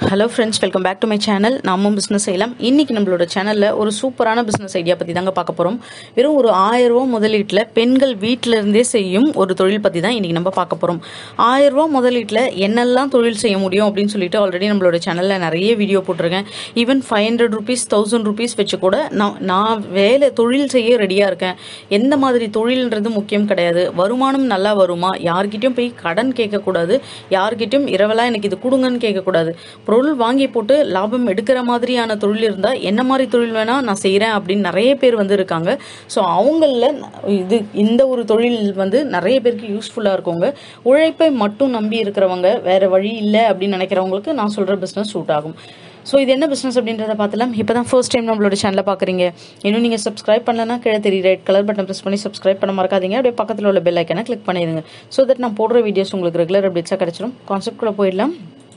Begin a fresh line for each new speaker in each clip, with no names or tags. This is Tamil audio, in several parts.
hello friends welcome back to my channel நாமும் பிஸ்னஸ் செய்யலாம் இன்னைக்கு நம்மளோட சேனலில் ஒரு சூப்பரான பிஸ்னஸ் ஐடியா பற்றி தாங்க பார்க்க போகிறோம் வெறும் ஒரு ஆயிரம் ரூபா முதலீட்டில் பெண்கள் வீட்டில இருந்தே செய்யும் ஒரு தொழில் பற்றி தான் இன்னைக்கு நம்ம பார்க்க போகிறோம் ஆயிரம் ரூபா முதலீட்டில் என்னெல்லாம் தொழில் செய்ய முடியும் அப்படின்னு சொல்லிட்டு ஆல்ரெடி நம்மளோட சேனலில் நிறைய வீடியோ போட்டிருக்கேன் even five hundred rupees thousand rupees வச்சு கூட நான் நான் வேலை தொழில் செய்ய ரெடியாக இருக்கேன் எந்த மாதிரி தொழில்ன்றது முக்கியம் கிடையாது வருமானம் நல்லா வருமா யார்கிட்டயும் போய் கடன் கேட்கக்கூடாது யார்கிட்டயும் இரவலா எனக்கு இது கொடுங்கன்னு கேட்கக்கூடாது பொருள் வாங்கி போட்டு லாபம் எடுக்கிற மாதிரியான தொழில் இருந்தால் என்ன மாதிரி தொழில் வேணால் நான் செய்கிறேன் அப்படின்னு நிறைய பேர் வந்து இருக்காங்க ஸோ அவங்கள இது இந்த ஒரு தொழில் வந்து நிறைய பேருக்கு யூஸ்ஃபுல்லாக இருக்குங்க உழைப்பை மட்டும் நம்பி இருக்கிறவங்க வேற வழி இல்லை அப்படின்னு நினைக்கிறவங்களுக்கு நான் சொல்கிற பிஸ்னஸ் சூட் ஆகும் ஸோ இது என்ன பிஸ்னஸ் அப்படின்றத பார்த்துலாம் இப்போ தான் ஃபர்ஸ்ட் டைம் நம்மளோட சேனலை பார்க்குறீங்க இன்னும் நீங்கள் சப்ஸ்கிரைப் பண்ணலன்னா கீழே தெரிய ரெட் கலர் பட்டன் ப்ரெஸ் பண்ணி சப்ஸ்கிரைப் பண்ண மறக்காதீங்க அப்படியே பக்கத்தில் உள்ள பெல் ஐக்கனை கிளிக் பண்ணிடுங்க ஸோ தட் நான் போடுற வீடியோஸ் உங்களுக்கு ரெகுலர் அப்டேட்ஸாக கிடச்சிரும் கான்செப்ட்குள்ளே போயிடலாம்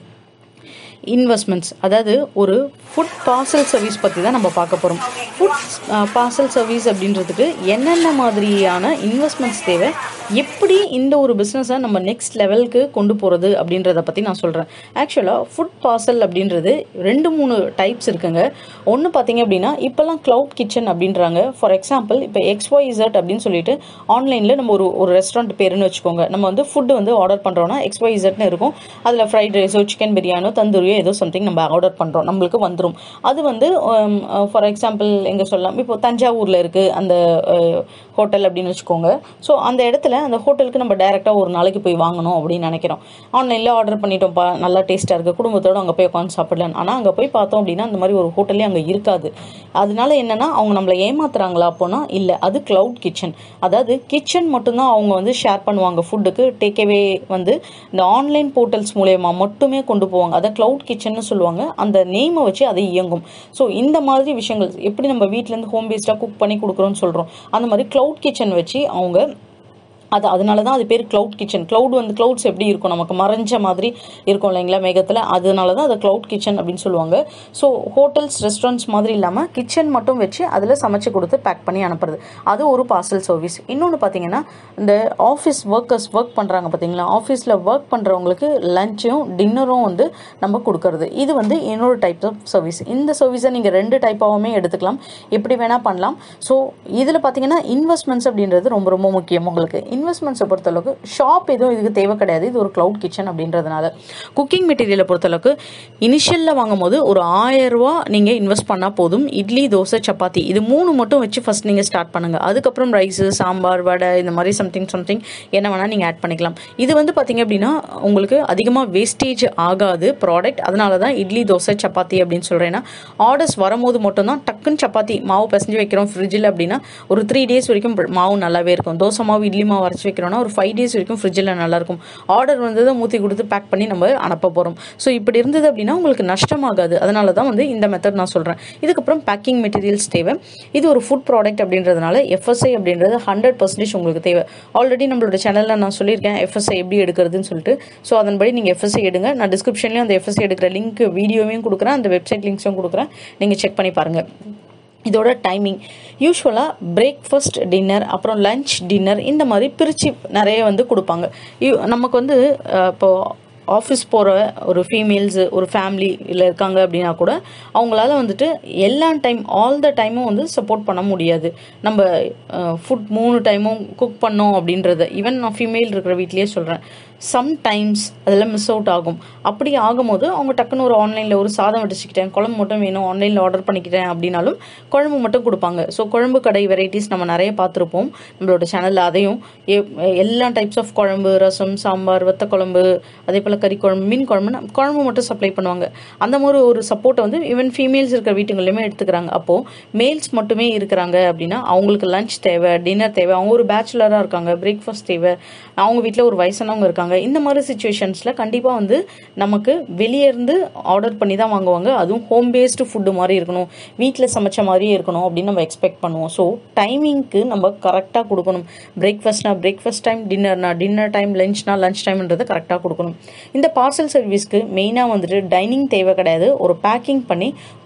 இன்வெஸ்ட்மெண்ட்ஸ் அதாவது ஒரு ஃபுட் பார்சல் சர்வீஸ் பற்றி தான் நம்ம பார்க்க போகிறோம் ஃபுட் பார்சல் சர்வீஸ் அப்படின்றதுக்கு என்னென்ன மாதிரியான இன்வெஸ்ட்மெண்ட்ஸ் தேவை எப்படி இந்த ஒரு பிஸ்னஸை நம்ம நெக்ஸ்ட் லெவலுக்கு கொண்டு போகிறது அப்படின்றத பற்றி நான் சொல்கிறேன் ஆக்சுவலாக ஃபுட் பார்சல் அப்படின்றது ரெண்டு மூணு டைப்ஸ் இருக்குங்க ஒன்று பார்த்தீங்க அப்படின்னா இப்போல்லாம் க்ளவுட் கிச்சன் அப்படின்றாங்க ஃபார் எக்ஸாம்பிள் இப்போ எக்ஸ்ஒய் இசட் அப்படின்னு சொல்லிட்டு ஆன்லைனில் நம்ம ஒரு ஒரு ரெஸ்டாரண்ட் பேருன்னு வச்சுக்கோங்க நம்ம வந்து ஃபுட்டு வந்து ஆர்டர் பண்ணுறோன்னா எக்ஸ்ஒய் இசட்னு இருக்கும் அதில் ஃப்ரைட் ரைஸோ சிக்கன் பிரியாணியோ தந்தூரியோ ஏதோ சம்திங் நம்ம ஆர்டர் பண்ணுறோம் நம்மளுக்கு வந்துடும் அது வந்து ஃபார் எக்ஸாம்பிள் எங்கே சொல்லலாம் இப்போ தஞ்சாவூரில் இருக்குது அந்த ஹோட்டல் அப்படின்னு வச்சுக்கோங்க ஸோ அந்த இடத்துல அந்த ஹோட்டலுக்கு நம்ம டைரெக்டாக ஒரு நாளைக்கு போய் வாங்கணும் அப்படின்னு நினைக்கிறோம் ஆன்லைனில் ஆர்டர் பண்ணிட்டோம்ப்பா நல்லா டேஸ்ட்டாக இருக்குது குடும்பத்தோடு அங்கே போய் உட்காந்து சாப்பிடலாம் ஆனால் அங்கே போய் பார்த்தோம் அப்படின்னா அந்த மாதிரி ஒரு ஹோட்டலே அங்கே இருக்காது அதனால என்னன்னா அவங்க நம்மளை ஏமாத்துறாங்களா அப்போனா இல்லை அது க்ளவுட் கிச்சன் அதாவது கிச்சன் மட்டும்தான் அவங்க வந்து ஷேர் பண்ணுவாங்க ஃபுட்டுக்கு டேக்அவே வந்து இந்த ஆன்லைன் போர்ட்டல்ஸ் மூலயமா மட்டுமே கொண்டு போவாங்க அதை க்ளவுட் கிச்சன்னு சொல்லுவாங்க அந்த நேமை வச்சு அதை இயங்கும் ஸோ இந்த மாதிரி விஷயங்கள் எப்படி நம்ம வீட்டிலேருந்து ஹோம் பேஸ்டாக குக் பண்ணி கொடுக்குறோன்னு சொல்கிறோம் அந்த மாதிரி க்ளவுட் கிச்சன் வச்சு அவங்க அது அதனால தான் அது பேர் க்ளவுட் கிச்சன் க்ளவுட் வந்து க்ளவுட்ஸ் எப்படி இருக்கும் நமக்கு மறைஞ்ச மாதிரி இருக்கும் இல்லைங்களா மேகத்தில் அதனால தான் அதை க்ளவுட் கிச்சன் அப்படின்னு சொல்லுவாங்க ஸோ ஹோட்டல்ஸ் ரெஸ்டாரண்ட்ஸ் மாதிரி இல்லாமல் கிச்சன் மட்டும் வச்சு அதில் சமைச்சு கொடுத்து பேக் பண்ணி அனுப்புறது அது ஒரு பார்சல் சர்வீஸ் இன்னொன்று பார்த்தீங்கன்னா இந்த ஆஃபீஸ் ஒர்க்கர்ஸ் ஒர்க் பண்ணுறாங்க பார்த்தீங்களா ஆஃபீஸில் ஒர்க் பண்ணுறவங்களுக்கு லஞ்சும் டின்னரும் வந்து நம்ம கொடுக்கறது இது வந்து இன்னொரு டைப் ஆஃப் சர்வீஸ் இந்த சர்வீஸை நீங்கள் ரெண்டு டைப்பாகவுமே எடுத்துக்கலாம் எப்படி வேணால் பண்ணலாம் ஸோ இதில் பார்த்தீங்கன்னா இன்வெஸ்ட்மெண்ட்ஸ் அப்படின்றது ரொம்ப ரொம்ப முக்கியம் உங்களுக்கு இன்வெஸ்ட்மெண்ட்ஸை பொறுத்தளவுக்கு ஷாப் எதுவும் இதுக்கு தேவை கிடையாது இது ஒரு க்ளவுட் கிச்சன் அப்படின்றதுனால குக்கிங் மெட்டீரியலை பொறுத்தளவுக்கு இனிஷியலில் வாங்கும் போது ஒரு ஆயிரம் ரூபா நீங்கள் இன்வெஸ்ட் பண்ணால் போதும் இட்லி தோசை சப்பாத்தி இது மூணு மட்டும் வச்சு ஃபஸ்ட் நீங்கள் ஸ்டார்ட் பண்ணுங்கள் அதுக்கப்புறம் ரைஸு சாம்பார் வடை இந்த மாதிரி சம்திங் சம்திங் என்ன வேணால் நீங்கள் ஆட் பண்ணிக்கலாம் இது வந்து பார்த்தீங்க அப்படின்னா உங்களுக்கு அதிகமாக வேஸ்டேஜ் ஆகாது ப்ராடக்ட் அதனால தான் இட்லி தோசை சப்பாத்தி அப்படின்னு சொல்கிறேன்னா ஆர்டர்ஸ் வரும்போது மட்டும்தான் டக்குன்னு சப்பாத்தி மாவு பிசைஞ்சு வைக்கிறோம் ஃப்ரிட்ஜில் அப்படின்னா ஒரு த்ரீ டேஸ் வரைக்கும் மாவு நல்லாவே இருக்கும் தோசை மாவு இட்லி மாவு அரைச்சி வைக்கிறோம்னா ஒரு ஃபைவ் டேஸ் வரைக்கும் ஃப்ரிட்ஜில் நல்லாயிருக்கும் ஆர்டர் வந்ததை மூத்தி கொடுத்து பேக் பண்ணி நம்ம அனுப்ப போகிறோம் ஸோ இப்படி இருந்தது அப்படின்னா உங்களுக்கு நஷ்டமாகாது அதனால தான் வந்து இந்த மெத்தட் நான் சொல்கிறேன் இதுக்கப்புறம் பேக்கிங் மெட்டீரியல்ஸ் தேவை இது ஒரு ஃபுட் ப்ராடக்ட் அப்படின்றதுனால எஃப்எஸ்ஐ அப்படின்றது ஹண்ட்ரட் பர்சன்டேஜ் உங்களுக்கு தேவை ஆல்ரெடி நம்மளோட சேனலில் நான் சொல்லியிருக்கேன் எஃப்எஸ்ஐ எப்படி எடுக்கிறதுன்னு சொல்லிட்டு ஸோ அதன்படி நீங்கள் எஃப்எஸ்ஐ எடுங்க நான் டிஸ்கிரிப்ஷன்லேயும் அந்த எஃப்எஸ்ஐ எடுக்கிற லிங்க் வீடியோவையும் கொடுக்குறேன் அந்த வெப்சைட் லிங்க்ஸும் கொடுக்குறேன் நீங்கள் செக் பண்ணி பாருங்கள் இதோட டைமிங் யூஸ்வலாக பிரேக்ஃபாஸ்ட் டின்னர் அப்புறம் லஞ்ச் டின்னர் இந்த மாதிரி பிரித்து நிறைய வந்து கொடுப்பாங்க யூ- நமக்கு வந்து அஹ், இப்போ ஆஃபீஸ் போகிற ஒரு ஃபீமேல்ஸு ஒரு ஃபேமிலியில் இருக்காங்க அப்படின்னா கூட அவங்களால வந்துட்டு எல்லா டைம் ஆல் த டைமும் வந்து சப்போர்ட் பண்ண முடியாது நம்ம ஃபுட் மூணு டைமும் குக் பண்ணோம் அப்படின்றத ஈவன் நான் ஃபீமேல் இருக்கிற வீட்லேயே சொல்கிறேன் சம்டைம்ஸ் அதெல்லாம் மிஸ் அவுட் ஆகும் அப்படி ஆகும்போது அவங்க டக்குன்னு ஒரு ஆன்லைனில் ஒரு சாதம் வடிச்சுக்கிட்டேன் குழம்பு மட்டும் வேணும் ஆன்லைனில் ஆர்டர் பண்ணிக்கிட்டேன் அப்படின்னாலும் குழம்பு மட்டும் கொடுப்பாங்க ஸோ குழம்பு கடை வெரைட்டிஸ் நம்ம நிறைய பார்த்துருப்போம் நம்மளோட சேனலில் அதையும் எ- எல்லா டைப்ஸ் ஆஃப் குழம்பு ரசம் சாம்பார் வத்த குழம்பு அதே போல் கறி குழம்பு மீன் குழம்புன்னு குழம்பு மட்டும் சப்ளை பண்ணுவாங்க அந்த மாதிரி ஒரு சப்போர்ட்டை வந்து ஈவன் ஃபீமேல்ஸ் இருக்கிற வீட்டுங்கள்லையுமே எடுத்துக்கிறாங்க அப்போது மேல்ஸ் மட்டுமே இருக்கிறாங்க அப்படின்னா அவங்களுக்கு லஞ்ச் தேவை டின்னர் தேவை அவங்க ஒரு பேச்சுலராக இருக்காங்க பிரேக்ஃபாஸ்ட் தேவை அவங்க வீட்டில் ஒரு வயசானவங்க இருக்காங்க இந்த மாதிரி சுச்சுவேஷன்ஸில் கண்டிப்பாக வந்து நமக்கு வெளியே இருந்து ஆர்டர் பண்ணி தான் வாங்குவாங்க அதுவும் ஹோம் பேஸ்டு ஃபுட்டு மாதிரி இருக்கணும் வீட்டில் சமைச்ச மாதிரியே இருக்கணும் அப்படின்னு நம்ம எக்ஸ்பெக்ட் பண்ணுவோம் ஸோ டைமிங்க்கு நம்ம கரெக்டாக கொடுக்கணும் பிரேக்ஃபாஸ்ட்னா பிரேக்ஃபாஸ்ட் டைம் டின்னர்னா டின்னர் டைம் லஞ்ச்னா லஞ்ச் டைம்ன்றதை கரெக்டாக கொடுக்கணும் இந்த பார்சல் சர்வீஸ்க்கு மெயினாக வந்துட்டு டைனிங் தேவை கிடையாது ஒரு பேக்கிங் பண்ணி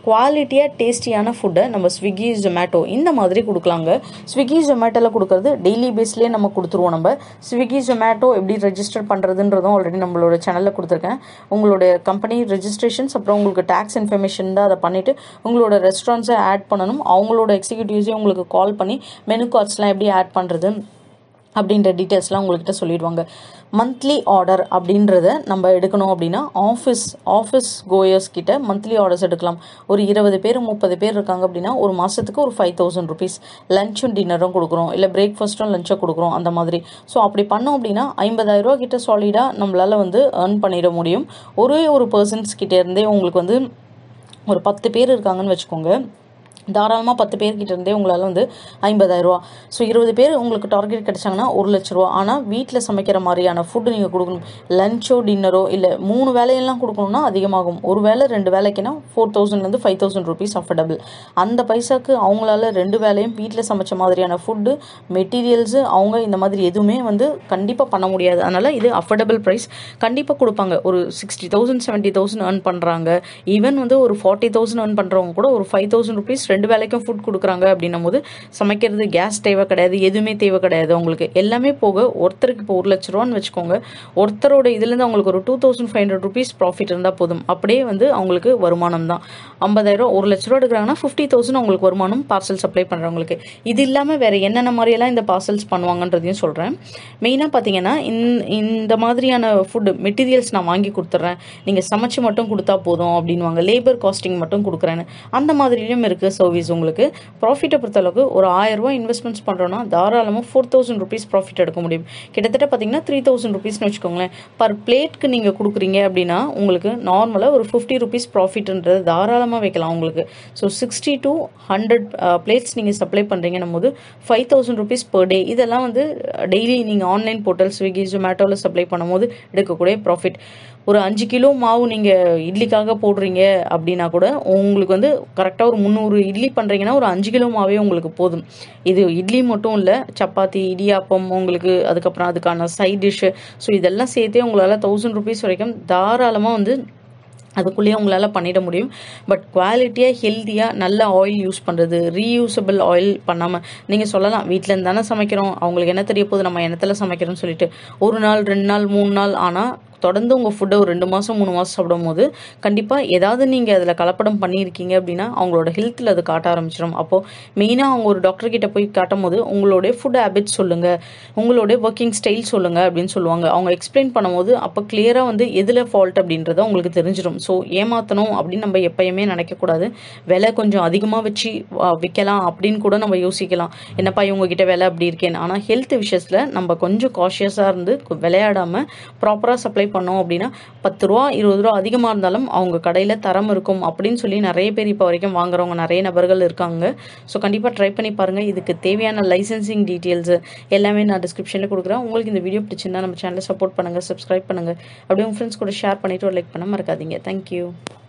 குவாலிட்டியாக டேஸ்டியான ஃபுட்டை நம்ம ஸ்விக்கி ஜொமேட்டோ இந்த மாதிரி கொடுக்கலாங்க ஸ்விக்கி ஜொமேட்டோவில் கொடுக்கறது டெய்லி பேஸ்லேயே நம்ம கொடுத்துருவோம் நம்ம ஸ்விக்கி ஜொமேட்டோ எப்படி ரெஜிஸ்டர் பண்ணுறதுன்றதும் ஆல்ரெடி நம்மளோட சேனலில் கொடுத்துருக்கேன் உங்களோட கம்பெனி ரெஜிஸ்ட்ரேஷன்ஸ் அப்புறம் உங்களுக்கு டேக்ஸ் இன்ஃபர்மேஷன் தான் அதை பண்ணிவிட்டு உங்களோட ரெஸ்டாரண்ட்ஸை ஆட் பண்ணணும் அவங்களோட எக்ஸிக்யூட்டிவ்ஸே உங்களுக்கு கால் பண்ணி மெனு கார்ட்ஸ்லாம் எப்படி ஆட் பண்ணுறது அப்படின்ற டீட்டெயில்ஸ்லாம் உங்கள்கிட்ட சொல்லிடுவாங்க மந்த்லி ஆர்டர் அப்படின்றத நம்ம எடுக்கணும் அப்படின்னா ஆஃபீஸ் ஆஃபீஸ் கோயர்ஸ் கிட்ட மந்த்லி ஆர்டர்ஸ் எடுக்கலாம் ஒரு இருபது பேர் முப்பது பேர் இருக்காங்க அப்படின்னா ஒரு மாதத்துக்கு ஒரு ஃபைவ் தௌசண்ட் ருபீஸ் லஞ்சும் டின்னரும் கொடுக்குறோம் இல்லை பிரேக்ஃபாஸ்ட்டும் லஞ்சும் கொடுக்குறோம் அந்த மாதிரி ஸோ அப்படி பண்ணோம் அப்படின்னா ஐம்பதாயிரரூவா கிட்ட சாலிடாக நம்மளால் வந்து ஏர்ன் பண்ணிட முடியும் ஒரே ஒரு பர்சன்ஸ் கிட்டே இருந்தே உங்களுக்கு வந்து ஒரு பத்து பேர் இருக்காங்கன்னு வச்சுக்கோங்க தாராளமாக பத்து பேர்கிட்ட இருந்தே உங்களால் வந்து ஐம்பதாயிரரூவா ஸோ இருபது பேர் உங்களுக்கு டார்கெட் கிடைச்சாங்கன்னா ஒரு லட்ச ரூபா ஆனால் வீட்டில் சமைக்கிற மாதிரியான ஃபுட்டு நீங்கள் கொடுக்கணும் லஞ்சோ டின்னரோ இல்லை மூணு வேலையெல்லாம் கொடுக்கணும்னா அதிகமாகும் ஒரு வேலை ரெண்டு வேலைக்குன்னா ஃபோர் தௌசண்ட்லேருந்து ஃபைவ் தௌசண்ட் ருபீஸ் அஃபர்டபுள் அந்த பைசாக்கு அவங்களால ரெண்டு வேலையும் வீட்டில் சமைச்ச மாதிரியான ஃபுட்டு மெட்டீரியல்ஸு அவங்க இந்த மாதிரி எதுவுமே வந்து கண்டிப்பாக பண்ண முடியாது அதனால் இது அஃபர்டபுள் ப்ரைஸ் கண்டிப்பாக கொடுப்பாங்க ஒரு sixty thousand seventy thousand earn பண்ணுறாங்க ஈவன் வந்து ஒரு ஃபார்ட்டி தௌசண்ட் ஏர்ன் பண்ணுறவங்க கூட ஒரு ஃபைவ் தௌசண்ட் ருபீஸ் ரெண்டு வேலைக்கும் ஃபுட் கொடுக்குறாங்க அப்படின்னும் போது சமைக்கிறது கேஸ் தேவை கிடையாது எதுவுமே தேவை கிடையாது உங்களுக்கு எல்லாமே போக ஒருத்தருக்கு இப்போ ஒரு லட்ச ரூபான்னு வச்சுக்கோங்க ஒருத்தரோட இதுலேருந்து அவங்களுக்கு ஒரு two thousand five hundred rupees profit இருந்தால் போதும் அப்படியே வந்து அவங்களுக்கு வருமானம் தான் ஐம்பதாயிரம் ஒரு லட்ச ரூபா எடுக்கிறாங்கன்னா ஃபிஃப்டி தௌசண்ட் அவங்களுக்கு வருமானம் பார்சல் சப்ளை பண்ணுறவங்களுக்கு இது இல்லாமல் வேறு என்னென்ன மாதிரியெல்லாம் இந்த பார்சல்ஸ் பண்ணுவாங்கன்றதையும் சொல்கிறேன் மெயினாக பார்த்தீங்கன்னா இந்த மாதிரியான ஃபுட்டு மெட்டீரியல்ஸ் நான் வாங்கி கொடுத்துட்றேன் நீங்கள் சமைச்சு மட்டும் கொடுத்தா போதும் அப்படின்வாங்க லேபர் காஸ்டிங் மட்டும் கொடுக்குறேன்னு அந்த மாதிரிலையும் இருக்குது சர்வீஸ் உங்களுக்கு ப்ராஃபிட்டை பொறுத்தளவுக்கு ஒரு ஆயிரரூபா இன்வெஸ்ட்மெண்ட்ஸ் பண்ணுறோன்னா தாராளமாக ஃபோர் தௌசண்ட் ருபீஸ் ப்ராஃபிட் எடுக்க முடியும் கிட்டத்தட்ட பார்த்தீங்கன்னா த்ரீ தௌசண்ட் ருபீஸ்னு வச்சுக்கோங்களேன் பர் பிளேட்க்கு நீங்கள் கொடுக்குறீங்க அப்படின்னா உங்களுக்கு நார்மலாக ஒரு ஃபிஃப்டி ருபீஸ் ப்ராஃபிட்ன்றது தாராளமாக வைக்கலாம் உங்களுக்கு so sixty to hundred plates நீங்கள் சப்ளை பண்ணுறீங்கன்னும் போது five thousand rupees per day இதெல்லாம் வந்து டெய்லி நீங்கள் ஆன்லைன் போர்ட்டல் ஸ்விக்கி ஜொமேட்டோவில் சப்ளை பண்ணும்போது எடுக்கக்கூடிய ப்ராஃபிட் ஒரு அஞ்சு கிலோ மாவு நீங்கள் இட்லிக்காக போடுறீங்க அப்படின்னா கூட உங்களுக்கு வந்து கரெக்டாக ஒரு முந்நூறு இட்லி பண்ணுறீங்கன்னா ஒரு அஞ்சு கிலோ மாவே உங்களுக்கு போதும் இது இட்லி மட்டும் இல்லை சப்பாத்தி இடியாப்பம் உங்களுக்கு அதுக்கப்புறம் அதுக்கான சைட் டிஷ்ஷு ஸோ இதெல்லாம் சேர்த்தே உங்களால் தௌசண்ட் ருபீஸ் வரைக்கும் தாராளமாக வந்து அதுக்குள்ளேயே உங்களால் பண்ணிட முடியும் பட் குவாலிட்டியாக ஹெல்த்தியாக நல்ல ஆயில் யூஸ் பண்ணுறது ரீயூசபிள் ஆயில் பண்ணாமல் நீங்கள் சொல்லலாம் வீட்டிலேருந்து தானே சமைக்கிறோம் அவங்களுக்கு என்ன தெரிய போகுது நம்ம எண்ணத்தில் சமைக்கிறோம்னு சொல்லிட்டு ஒரு நாள் ரெண்டு நாள் மூணு நாள் ஆனால் தொடர்ந்து உங்கள் ஃபுட்டை ஒரு ரெண்டு மாதம் மூணு மாதம் சாப்பிடும் போது கண்டிப்பாக ஏதாவது நீங்கள் அதில் கலப்படம் பண்ணியிருக்கீங்க அப்படின்னா அவங்களோட ஹெல்த்தில் அது காட்ட ஆரம்பிச்சிடும் அப்போது மெயினாக அவங்க ஒரு டாக்டர் கிட்ட போய் காட்டும் போது உங்களுடைய ஃபுட் ஹேபிட்ஸ் சொல்லுங்கள் உங்களுடைய ஒர்க்கிங் ஸ்டைல் சொல்லுங்கள் அப்படின்னு சொல்லுவாங்க அவங்க எக்ஸ்பிளைன் பண்ணும்போது அப்போ கிளியராக வந்து எதில் ஃபால்ட் அப்படின்றத உங்களுக்கு தெரிஞ்சிடும் ஸோ ஏமாற்றணும் அப்படின்னு நம்ம எப்பயுமே நினைக்கக்கூடாது விலை கொஞ்சம் அதிகமாக வச்சு விற்கலாம் அப்படின்னு கூட நம்ம யோசிக்கலாம் என்னப்பா இவங்க கிட்ட விலை அப்படி இருக்கேன்னு ஆனால் ஹெல்த் விஷயத்தில் நம்ம கொஞ்சம் காஷியஸாக இருந்து விளையாடாமல் ப்ராப்பராக சப்ளை பண்ணோம் அப்படின்னா பத்து ரூபா இருபது ரூபா அதிகமாக இருந்தாலும் அவங்க கடையில் தரம் இருக்கும் அப்படின்னு சொல்லி நிறைய பேர் இப்போ வரைக்கும் வாங்குறவங்க நிறைய நபர்கள் இருக்காங்க ஸோ கண்டிப்பாக ட்ரை பண்ணி பாருங்கள் இதுக்கு தேவையான லைசன்சிங் டீட்டெயில்ஸு எல்லாமே நான் டிஸ்கிரிப்ஷனில் கொடுக்குறேன் உங்களுக்கு இந்த வீடியோ பிடிச்சிருந்தா நம்ம சேனலை சப்போர்ட் பண்ணுங்கள் சப்ஸ்கிரைப் பண்ணுங்கள் அப்படியே உங்கள் ஃப்ரெண்ட்ஸ் கூட ஷேர் பண்ணிவிட்டு ஒரு லைக் பண்ண மறக்காதீங்க தேங்க்யூ